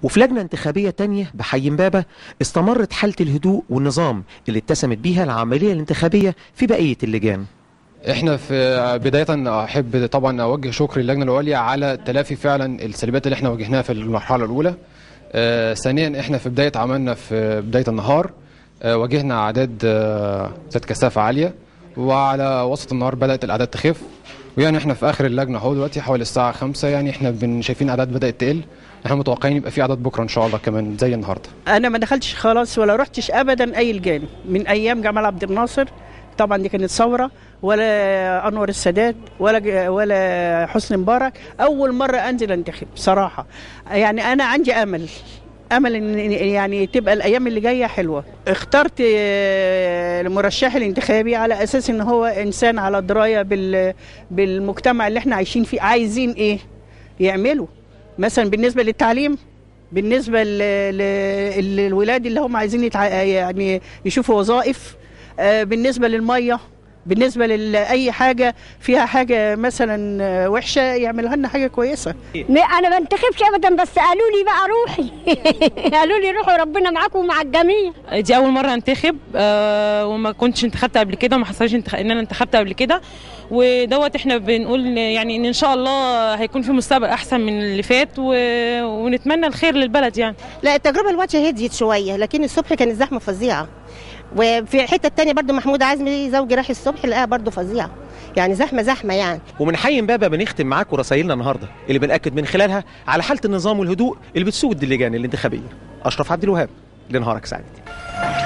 وفي لجنة انتخابية تانية بحي امبابة استمرت حالة الهدوء والنظام اللي اتسمت بيها العملية الانتخابية في بقية اللجان احنا في بداية احب طبعا اوجه شكر للجنة العليا على تلافي فعلا السلبيات اللي احنا واجهناها في المرحلة الاولى آه ثانيا احنا في بداية عملنا في بداية النهار آه واجهنا اعداد آه ذات كثافة عالية وعلى وسط النهار بدأت الاعداد تخف ويعني احنا في اخر اللجنة اهو دلوقتي حوالي الساعة 5 يعني احنا بن شايفين اعداد بدأت تقل احنا متوقعين يبقى في اعداد بكره ان شاء الله كمان زي النهارده انا ما دخلتش خلاص ولا رحتش ابدا اي لجان من ايام جمال عبد الناصر طبعا دي كانت ثوره ولا انور السادات ولا ولا حسني مبارك اول مره انزل انتخب بصراحه يعني انا عندي امل امل ان يعني تبقى الايام اللي جايه حلوه اخترت المرشح الانتخابي على اساس ان هو انسان على درايه بال بالمجتمع اللي احنا عايشين فيه عايزين ايه يعملوا مثلا بالنسبه للتعليم بالنسبه للولاد اللي هم عايزين يتع... يعني يشوفوا وظائف بالنسبه للميه بالنسبه لاي حاجه فيها حاجه مثلا وحشه يعملوا لنا حاجه كويسه انا ما انتخبش ابدا بس قالوا لي بقى روحي قالوا لي روحي ربنا معاكم ومع الجميع دي اول مره انتخب آه وما كنتش انتخبت قبل كده وما حصلش انتخ... ان انا انتخبت قبل كده ودوت احنا بنقول يعني ان ان شاء الله هيكون في مستقبل احسن من اللي فات و... ونتمنى الخير للبلد يعني لا التجربه الوقت هديت شويه لكن الصبح كانت زحمه فظيعه وفي الحته الثانيه برضو محمود عزمي زوجي راح الصبح لقاها برضو فظيعه يعني زحمه زحمه يعني ومن حي امبابه بنختم معاكم رسائلنا النهارده اللي بناكد من خلالها على حاله النظام والهدوء اللي بتسود اللجان الانتخابيه اشرف عبد الوهاب لنهارك سعيد